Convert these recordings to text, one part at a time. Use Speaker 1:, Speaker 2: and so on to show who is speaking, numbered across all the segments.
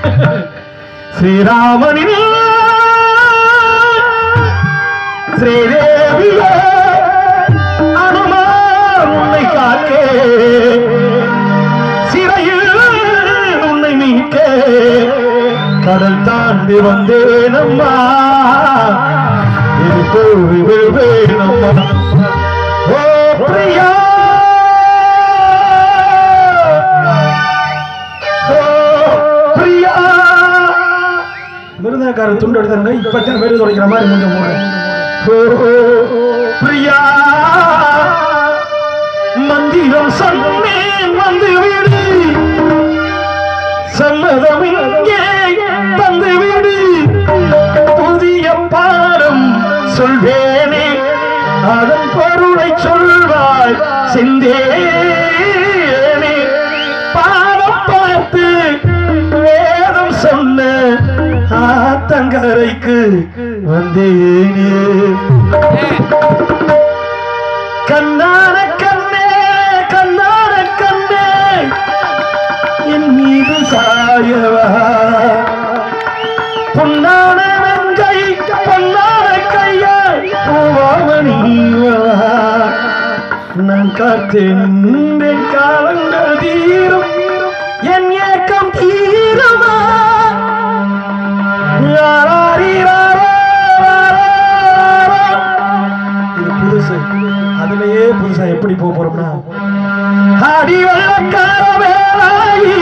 Speaker 1: ஸ்ரீராமனின் ஸ்ரீதேவியே அனுமார் உன்னை காக்க சிறையில் உன்னை மீட்க கடல் தாண்டி வந்தேனம்மா இது தோல்வி விழுவேனம்மா ஓ பிரியா ஓ பிரியா மிருதக்காரர் துண்டு எடுத்தாங்க இப்பத்தான் வெறு துடைக்கிற மாதிரி கொஞ்சம் மூடு ஓ பிரியா மந்திரம் சொன்னேன் வந்து விடு சம்மதம் இங்கே தந்து விடு புதிய பாடம் சொல்வேனே அதன் பொருளை சொல்வாய் சிந்தேனே பாடம் பார்த்து வேதம் சொன்ன ஆத்தங்கரைக்கு வந்தேனே கண்ணான கண்ணே கண்ணான கண்ணே என் மீது சாயவா பொன்னான வெங்கை பொன்னான கையாய் பூவாமணிவா நான் காத்தேன் நின்றேன் காலங்கள் தீரும் என் ஏக்கம் தீரமா இது புதுசு அதுலயே புதுசா எப்படி போக போறோம்னா அடி வெள்ளக்கார வேலாயி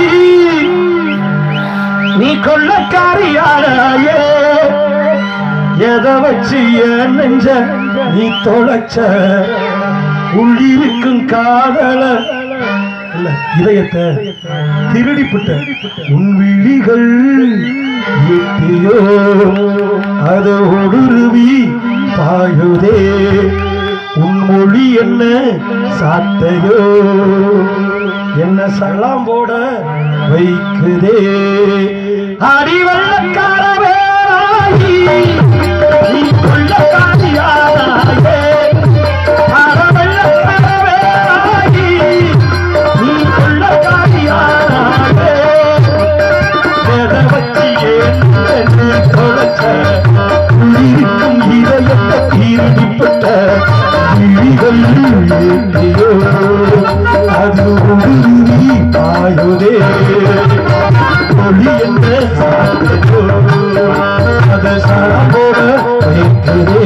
Speaker 1: நீ கொள்ளக்காரியாயே எதை வச்சு என் நெஞ்ச நீ தொலைச்ச உள்ளிருக்கும் காதல இல்ல இதயத்தை திருடிப்புட்ட உன் விழிகள் எட்டியோ அது ஒடுருவி பாயுதே உன் மொழி என்ன சாட்டையோ என்ன சலாம் போட வைக்குதே அடிவள்ளக்கார வேலாயி நீ கொள்ளக்காரியாயே அறவள்ளக்கார வேலாயி நீ கொள்ளக்காரியாயே எதை வச்சு ஏன் தொலைச்ச இருக்கும் இதயத்தை தீர்ந்துப்பட்ட விழிகள் ஏற்றியோ அது உருவி பாயுதே ஒளி என்ற சாட்டையோ அது சரம்போட வைக்கிறே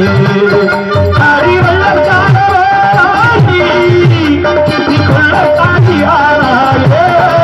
Speaker 1: அறிவல்லக்காரவாயி, நீ கொள்ளக்காரியானாயே.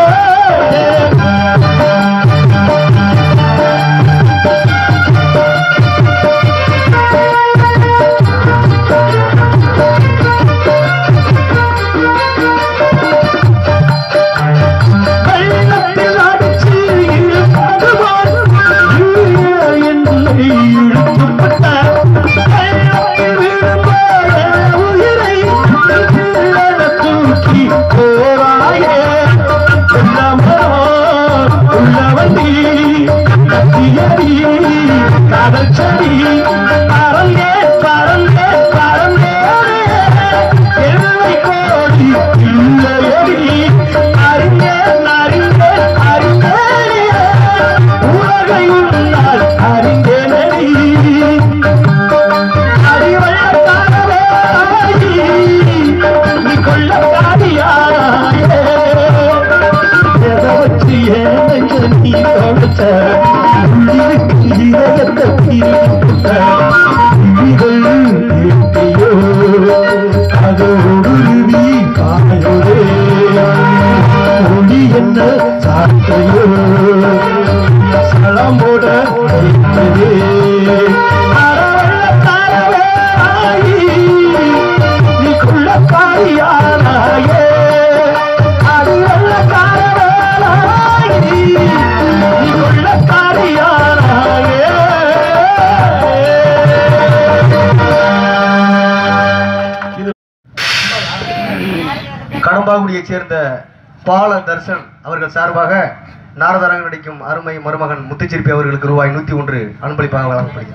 Speaker 1: வெள்ளத்தில் அடிச்சு இழுப்பதுவான் என்னை இழுத்துப்பட்ட வெள்ளத்தில் விழுந்தாய உயிரை உள்ளன தூக்கி போராயே உள்ளமோ உள்ளவண்டி கத்தியடி கடல் செடி பறந்தே பறந்தே பறந்தே எல்லை கோடி இல்லையடி அறிந்தேன் அறிந்தேன் அறிந்தேன் உலகை உன்னால் அறிந்தேனடி அறிவள்ளக்காரவே நீ கொள்ளக்காரியாயே எதை வச்சு ஏன் நெஞ்ச நீ தொலைச்ச உள்ளிருக்கு இதயத்தை தீர்த்த விழிகள் எட்டியோ அது உருவி பாயுதே ஒளி என்ன சாட்டையோ சலம்போட வைத்ததே அறவள்ளக்காரவே ஆயி, நீ கொள்ளக்காரியானாயே அடிவள்ளக்காரவே ஆயி, நீ கொள்ளக்காரியானாயே
Speaker 2: கடம்பாகுடியைச் சேர்ந்த பால தர்சன் அவர்கள் சார்பாக நாரதரங்க நடிக்கும் அருமை மருமகன் முத்துச்சிற்பி அவர்களுக்கு ரூபாய் நூத்தி ஒன்று அன்பளிப்பாக வழங்கப்படுகிறது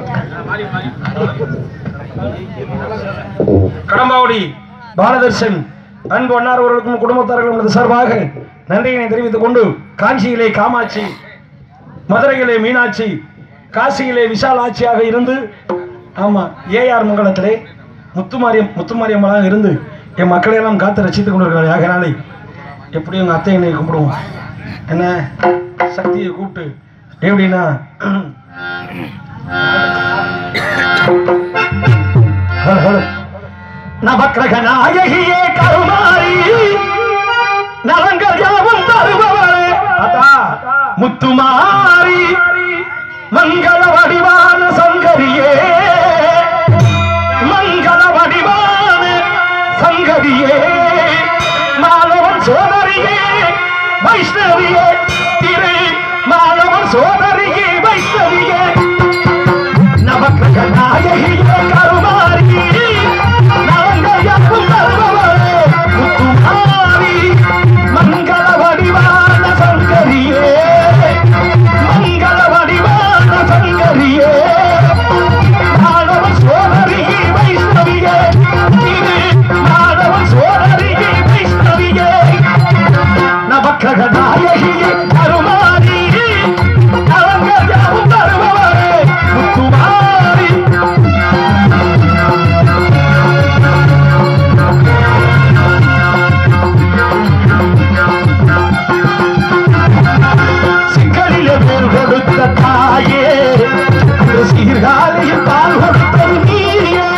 Speaker 1: கடம்பாவடி பாலதர்ஷன் அன்பு அன்னார் அவர்களுக்கும் குடும்பத்தார்களும் சார்பாக நன்றியினை தெரிவித்துக் கொண்டு காஞ்சியிலே காமாட்சி மதுரையிலே மீனாட்சி காசியிலே விஷாலாட்சியாக இருந்து ஆமா ஏஆர் மங்கலத்திலே முத்துமாரியம் முத்துமாரியம்மளாக இருந்து என் மக்களையெல்லாம் காத்து ரசித்துக் கொண்டிருக்கிறார் ஆகனாலே எப்படியும் எங்கள் அத்தை என்னை கும்பிடுவோம் என்ன சக்தியை கூப்பிட்டு எப்படின்னா ஹலோ ஹலோ நவக்கிரக நாயகியே கருமாரி நலங்கள் யாவும் தருபவளே அதா முத்துமாரி மங்கள வடிவான சங்கரியே மங்கள வடிவான சங்கரியே மாலவன் சோதரியே வைஷ்ணவியே திரு மாலவன் சோதரியே வைஷ்ணவியே நவக்கிரக நாயகியே கருமாரி நலங்கள் யாவும் தருபவளே முத்துமாரி மங்கள வடிவான சங்கரியே மங்கள வடிவான சங்கரியே மாணவ சோதரியே வைஷ்ணவியே இது மாணவ சோதரியே வைஷ்ணவியே நவக்கிரக நாயகியே கருமாரி நலங்கள் யாவும் தருபவளே முத்துமாரி சிக்கலிலே பேர் கொடுத்த தாயே அந்த சீர்காழியில் பால் கொடுத்த நீயே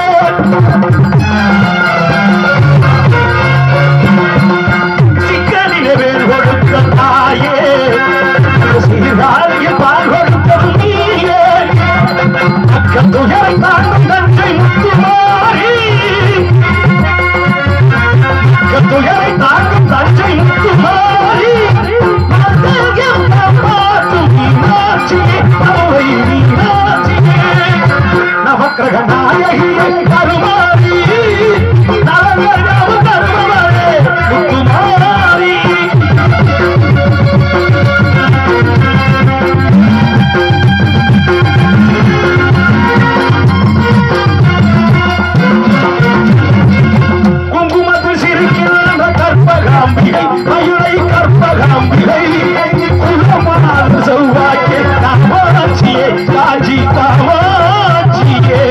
Speaker 1: சிக்கலிலே பேர் கொடுத்த தாயே அந்த சீர்காழியில் பால் கொடுத்த நீயே அக்க துயரை தாங்கும் தந்தை முத்துமாரி துயரை தாங்கும் தஞ்சை முத்துமாரி மதயம் காப்பாற்றும் மீனாட்சியே அவை மீனாட்சியே நவக்கிரக நாயகியே கருமாரி நலங்கள் யாவும் தருபவளே முத்துமாரி குங்குமத்தில் சிரிக்கின்ற கற்பகாம்பிகை மயுரை கற்பகாம்பிகை குள்ளமான செவ்வாய்க்கு காமாட்சியே காஞ்சி காமாட்சியே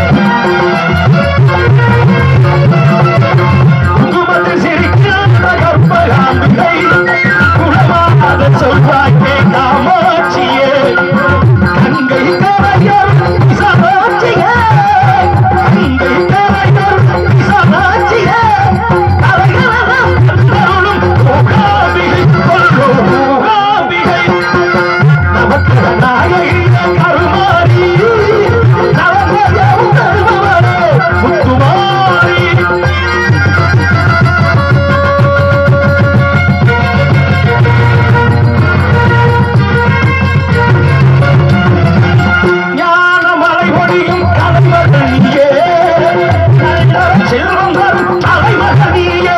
Speaker 1: குங்குமத்தில் சிரிக்கின்ற கற்பகாம்பிகை குள்ளமான செவ்வாய்க்கு காமாட்சியே கங்கை கரையர் விசாலாட்சியே கங்கை கரையர் விசாலாட்சியே கரையரம் கருளும் மூகாம்பிகை கொள்ளும் மூகாம்பிகை நமக்கு நாயகியே கருமாரி நவமயம் தருபவரே முத்துமாரி ஞானமலை ஒளியும் கலைமகனியே செல்வம் தரும் தலைமகனியே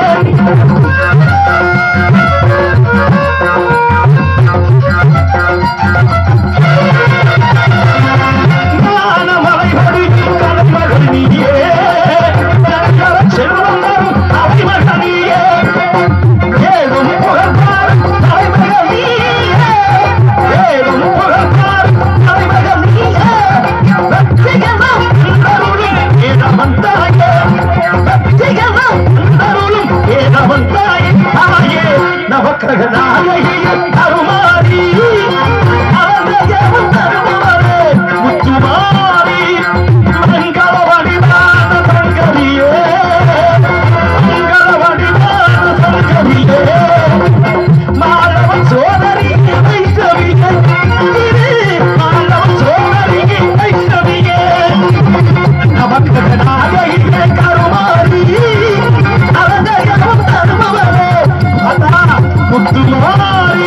Speaker 1: ஞானமலை ஒளியும் கலைமகனியே செல்வம் தரும் தலைமகனியே ஏதும் புகழ்பார் தலைமகனியே ஏதும் புகழ்பார் தலைமகனியே வெற்றிகரம் தருளும் ஏதவன் தாயே வெற்றிகரம் தருளும் ஏதவன் தாயே தாயே நவக்கிரக நாயகியே தருமாரி ஆலயமும் தருமாரே முத்துமாரி மங்கள வடிவான சங்கரியே மங்கள வடிவான சங்கரியே மாணவன் சோதரி வைஷ்ணவியே திரு மாணவன் சோதரி வைஷ்ணவியே நமக்கு நாயகியே கருமாரி அவதயம் தருபவரே அதா முத்துமாரி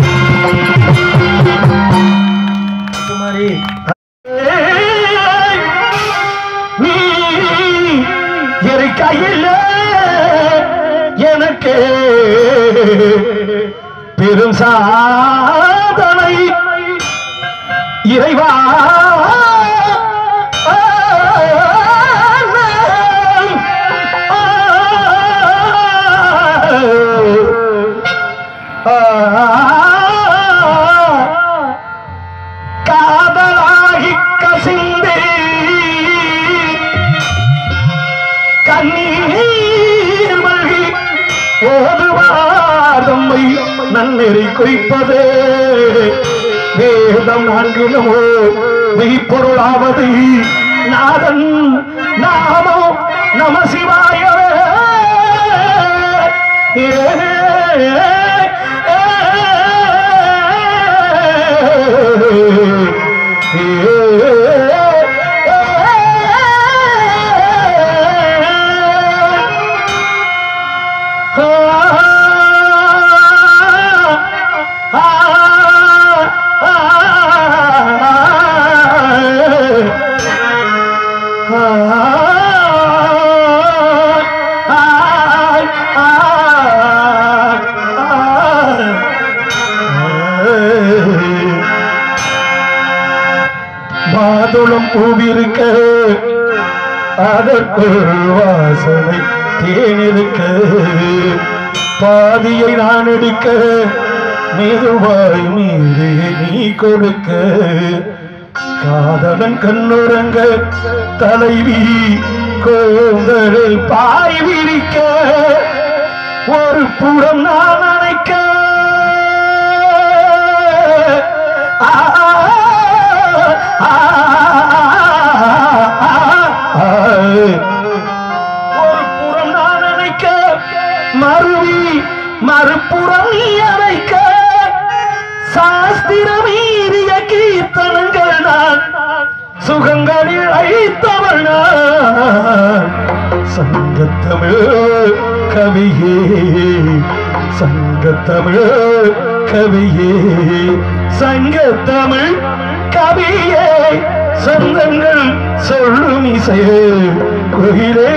Speaker 1: முத்துமாரி நீ இருக்கையில் எனக்கு பெரும் சாதனை இறைவா நெறி குறிப்பது வேதம் நான்கிலுமோ மெய்ப்பொருளாவது நாதன் நாமோ நம சிவாயவே ஏ, மாதுளம் பூவிருக்க அதற்குள் வாசனை தேனிருக்க பாதியை நான் எடுக்க மெதுவாய் மீது நீ கொடுக்க காதலன் கண்ணுறங்க தலைவி கோந்தலில் பாய் விரிக்க ஒரு புறம் நான் அணைக்க ஆ, ஆ, ஆ, ஒரு புறம் நான் அணைக்க மறுவி மறுபுறம் நீ அணைக்க சாஸ்திர மீறிய கீர்த்தனங்கள் நான் சுகங்களில் அழைத்தவள் நான் சங்கத்தமிழ் கவியே சங்கத்தமிழ் கவியே சங்கத்தமிழ் கவியே சொந்தங்கள் சொல்லும் இசையே குயிலே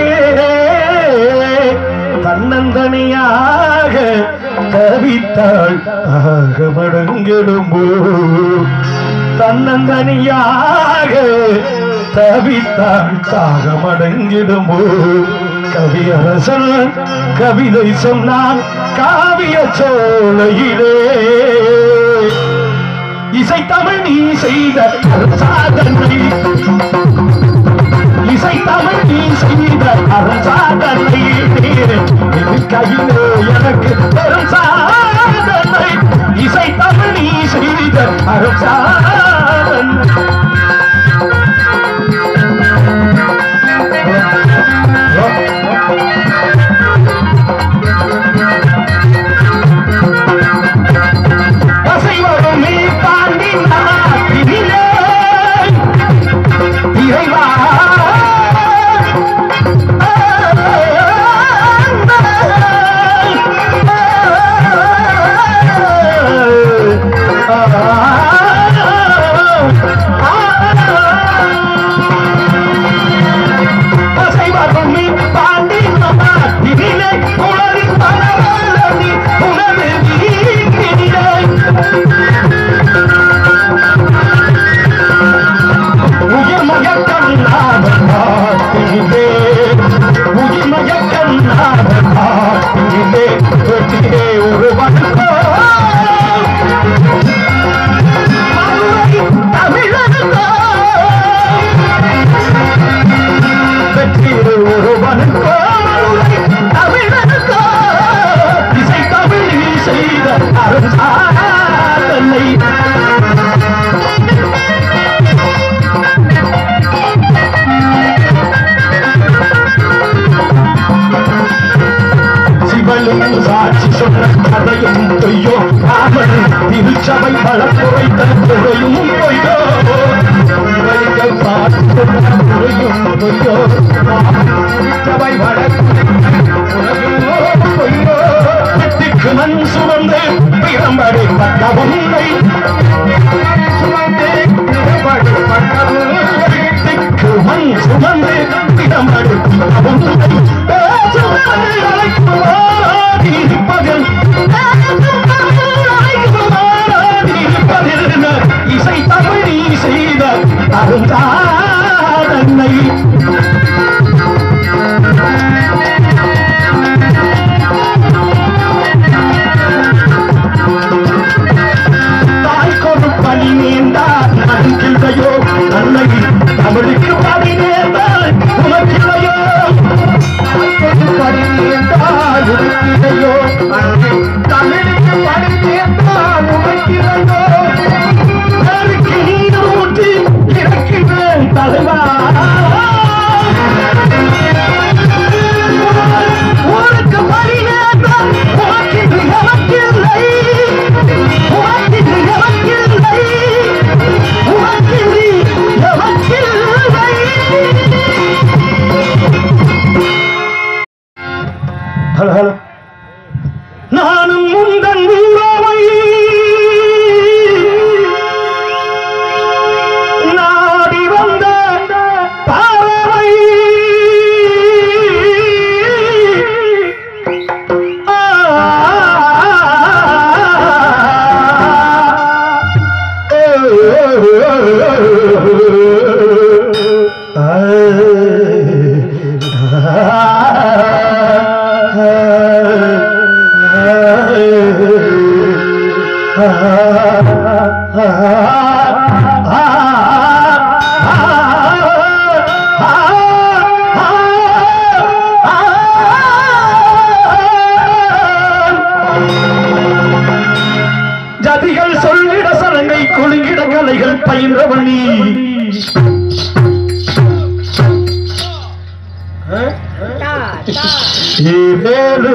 Speaker 1: தன்னந்தனியாக தவித்தாள் ஆக மடங்கிடும்போ தன்னந்தனியாக தவித்தாள் தாக மடங்கிடும்போ கவியரசன் கவிதை சொன்னான் காவிய சோலையிலே இசை தமிழ் நீ செய்த சாதனை இசை தமிழ் நீ செய்த அரசாதனை இது கையிலே எனக்கு பெரும் சாதனை இசை தமிழ் நீ செய்த அரசாதனை அசைவரும் நீ தாண்டி நாட்டினிலே இறைவா அசைவரும் நீ தாண்டி நாட்டினிலே உலகின் பரவலி உனது வீட்டினிலே உயிர் மயக்கம் நாதன் காட்டிலே உயிர் மயக்கம் நாதன் காட்டிலே வெற்றிலே ஒரு வண்ணோ தமிழனுக்கோ வெற்றிலே ஒரு வண்ணோ தமிழனுக்கோ இசை தமிழில் செய்த அருசாதனை சிவலிங்க சாட்சி சொன்ன கதையும் பொய்யோ ராமன் திருச்சபை பழக்குறைத்த குறையும் பொய்யோ சிவலிங்க சாட்சி சொன்ன குறையும் பொய்யோ திருச்சபை வழக்குறையோ பொய்யோ வெட்டிக்கு மண் சுமந்து பிறம்படி பட்ட உண்மை சுமந்து பிறம்படி பட்ட வெட்டிக்கு மண் சுமந்து பிறம்படி பட்ட உண்மை இசை தமிழ் நீ செய்த அருந்தாடன்னை தாய் கொடு பணி நேர்ந்தார் நன்கில்லையோ அன்னை தமிழுக்கு பணி நேர்ந்தால் உனக்கில்லையோ தாய் கொடு பணி நேர்ந்தால் உனக்கில்லையோ அன்னை தமிழுக்கு பணி நேர்ந்தால் ஜதிகள் சொல்லிட சலங்கை குலுங்கிட கலைகள் பயின்றவனி ஏழு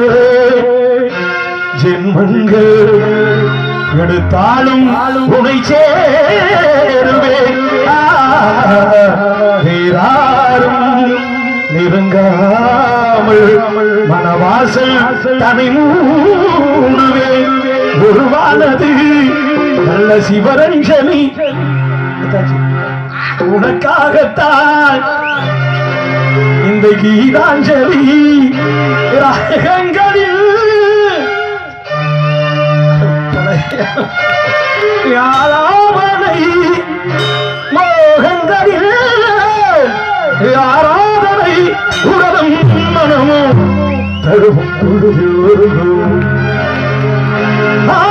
Speaker 1: ஜென்மங்கள் எடுத்தாலும் உனை சேருவேன் வேறாரும் நெருங்காமல் மனவாசல் தனி மூடுவேன் உருவானது நல்ல சிவரஞ்சனி உனக்காகத்தான் இந்த கீதாஞ்சலி ராகங்களில் யாராவனை மோகங்களில் ஆராதனை உடலும் மனமும் தழுவும் பொழுதோறும் ஆ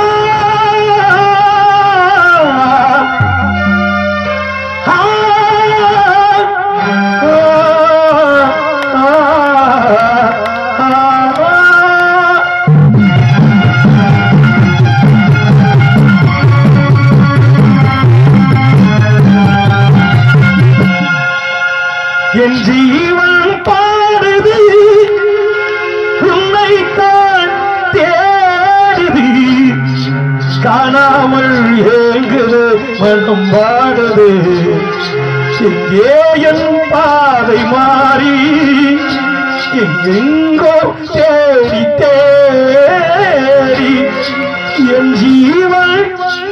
Speaker 1: என் ஜீவன் பாடுது உன்னைத்தான் தேடுது காணாமல் ஏங்குது மனம் பாடுது எங்கே என் பாதை மாறி எங்கெங்கோ தேடி தேடி என் ஜீவன்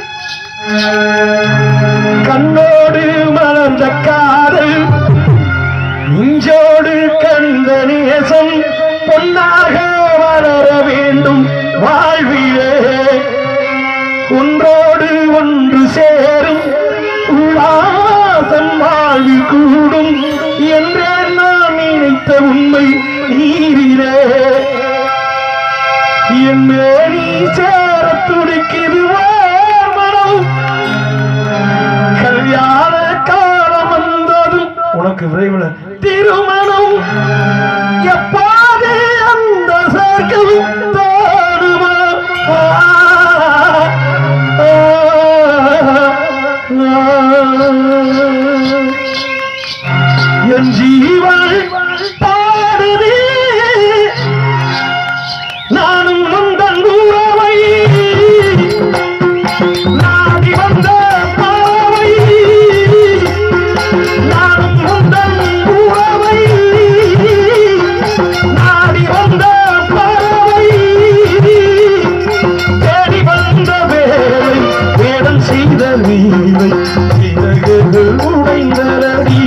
Speaker 1: கண்ணோடு மலர்ந்த காதல் நெஞ்சோடு கண்ட நேசம் பொன்னாக வளர வேண்டும் வாழ்விலே ஒன்றோடு ஒன்று சேரும் உல்லாசம் வாழ்வில் கூடும் என்றே நான் நினைத்த உண்மை நீரிலே என் மேனி சேர துடிக்குது ஓர் மனம் கல்யாண காலம் வந்ததும் உனக்கு விரைவில் திருமணம் எப்பாது அந்த சேர்க்கம் தோடுமா ஆ, ஆ, ஆ. என் ஜீவன் பாடுது நானும் முந்தன் உறவை நாடி வந்த பாவை நானும் முந்தன் உறவை நாடி வந்த பாவை தேடி வந்த வேலை வேடம் செய்த நீவை சிறகுகள் உடைந்தரடி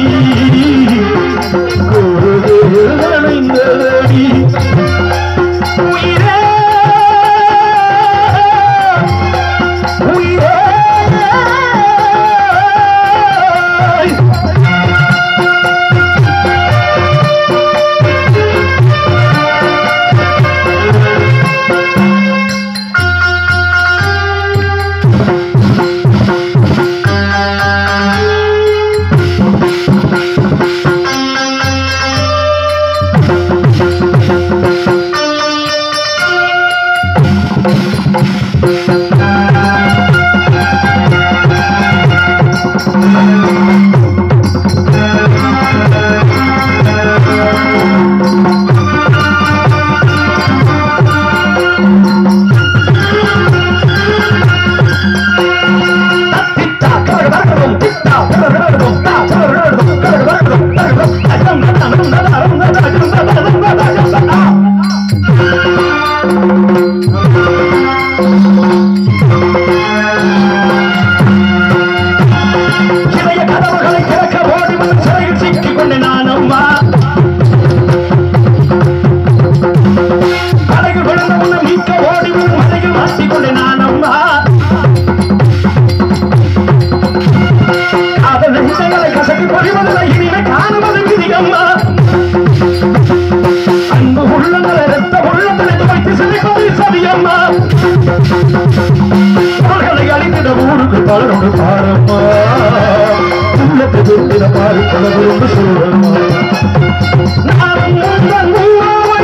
Speaker 1: குருகுகள் அணைந்தரடி உயிரே உயிரே பாடணும் பாரம்மா உள்ளத்தை விட்டு பாரு கலந்து சொல்லம்மா நான் உந்தன் உறவை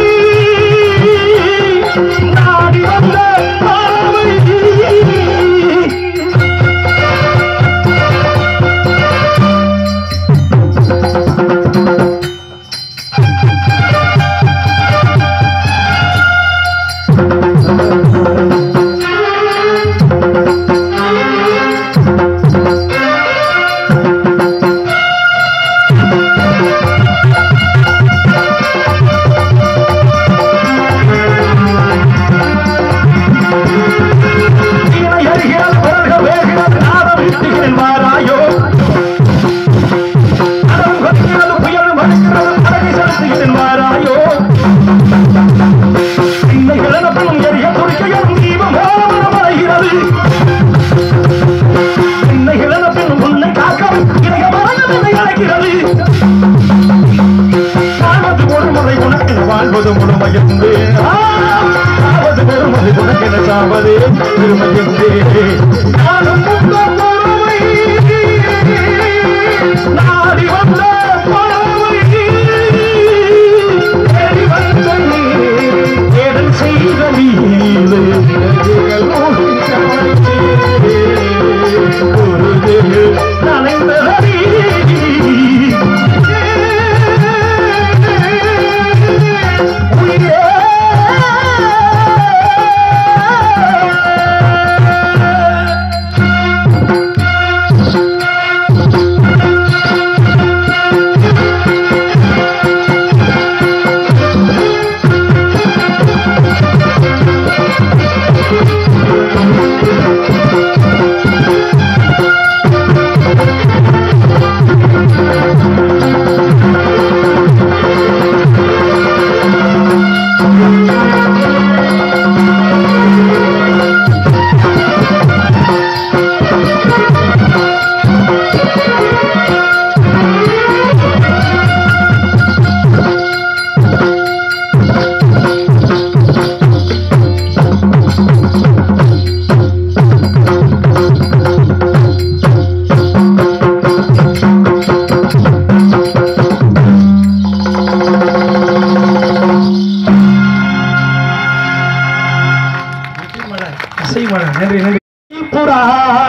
Speaker 1: நாடி வந்த பார்வை வீணை அறிகிறது குரல்கள் வேகிறது நாதம் இட்டுகிறேன் வாராயோ அடம் கொத்துகிறது புயலும் அடிக்கிறது படகை செலுத்துகிறேன் வாராயோ பிள்ளை இழந்தப்பனும் எரிய துடிக்கையும் தீபம் ஓரம் அடைகிறது பிள்ளை இழந்தப்பனும் உன்னை காக்கவும் இணைய மரணம் என்னை அழைக்கிறது வாழ்வது ஒரு முறை உனக்கென வாழ்வது முழுமையென்று சாவது ஒரு முறை உனக்கென சாவது பெருமையென்று நானும் உங்கள் பொறுமை நாடி வந்த பறவை தேடி வந்த நீ தேடல் செய்த நீது இறகுகளோடு கவனித்தே ஒரு நனைந்ததடி இசைமலர் நன்றி நன்றி புறா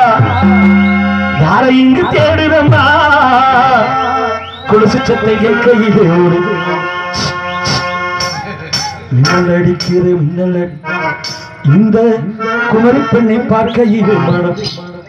Speaker 1: யாரை இங்கு தேடுதம்மா கொலுசு சத்தை கேட்கையிலே ஒரு மின்னல் அடிக்கிறது மின்னல் அடி இந்த குமரி பெண்ணை பார்க்கையிலே மனம்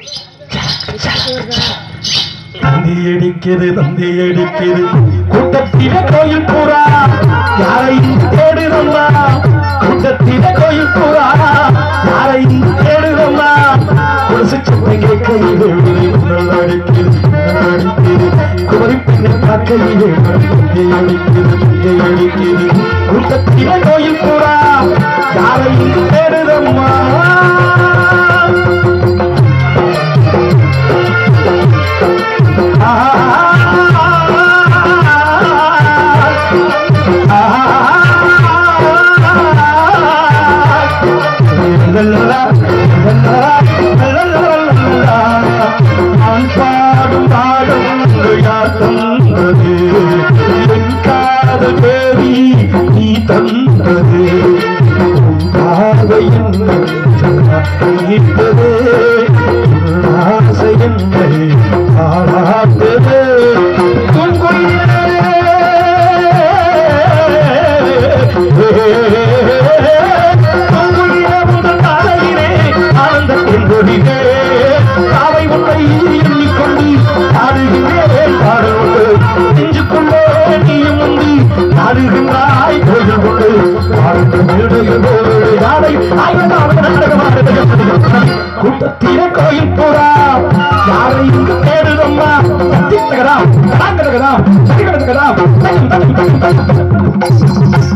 Speaker 1: தந்தி அடிக்கிறது தந்தி அடிக்கிறது கூட்டத்தில கோயில் பூரா யாரை இங்கு தேடுதம்மா கூட்டத்தில கோயில் பூரா யாரை இங்கு தேடுதம்மா கொலுசு சத்தை கேட்கையிலே மின்னல் அடிக்கிறது மின்னல் அடிக்கிறது குமரி பெண்ணை பார்க்கையிலே மனம் தந்தி அடிக்கிறது தந்தி அடிக்கிறது கூட்டத்தில கோயில் பூரா யாரை இங்கு தேடுதம்மா நான் பாடும் பாடும் யார் தந்தது என் காதல் பேரி நீ தந்தது உன் பார்வை என்னை ஈர்த்தது உன் ஆசை என்னை பாராட்டது உன் குயிலே முதல் நாளையிலே ஆனந்தத்தின் கொடிவே காவை உன்னை எண்ணிக்கொண்டு பாடுகின்றேன் பாடுகொண்டு நெஞ்சுக்குள்ளே நீயும் உண்டு நாடுகின்றாய் கோயில் கொண்டு பாடுகின்ற மேடையில் ஒரு யானை ஆயிரத்தாவது நாடகமாக கூட்டத்திலே கோயில் போறா யாரை இங்கு தேடுதம்மா தட்டித்தகதாம் தாங்கதகதாம் சரிகடத்தகதாம் தகும் தகும் தகும் தகும்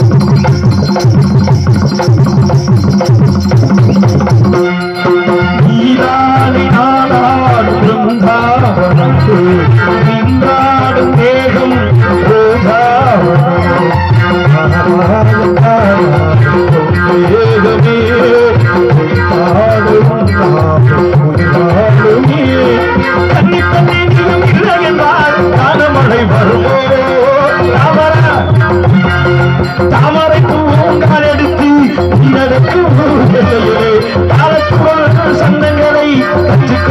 Speaker 1: நீராடி நாடாடும் பிருந்தாவனத்து நின்றாடும் தேகம் ரோஜாவனம் தேகமே பாடும் உயிராடும்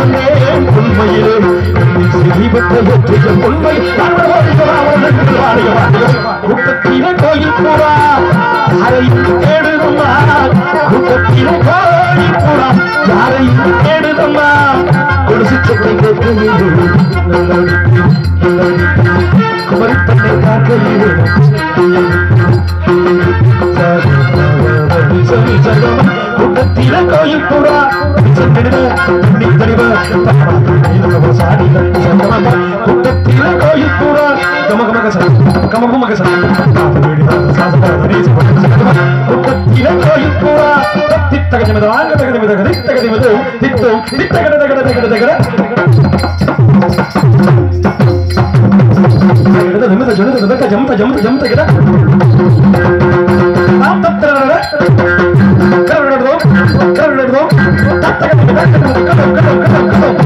Speaker 1: வந்தேன் உண்மையிலே தீபத்தை ஒற்றிய உண்மை கூட்டத்திலே கோயில் கூடா யாரையும் தேடுதம்மா கூட்டத்திலே கோயில் கூடா யாரையும் தேடுதம்மா கொலுசு சட்டை கேட்கையிலே குமரிப்பட்டை காக்கையிலே கூட்டத்தில கோயில் கூடா கூட்டத்தில கோயில் கூடா கூட்டத்தில கோயில் கூடா தித்தகஜமது ஆங்க தகதமித தித்தகதிமது தித்தம் தித்தகட தகட தகட தகட நிமித ஜனத தக்க ஜமத ஜமத ஜமத கிட நாம் தத்திரட கரடோ கரடோ தத்தக தக்க தக்க தக்க தக்க தக்க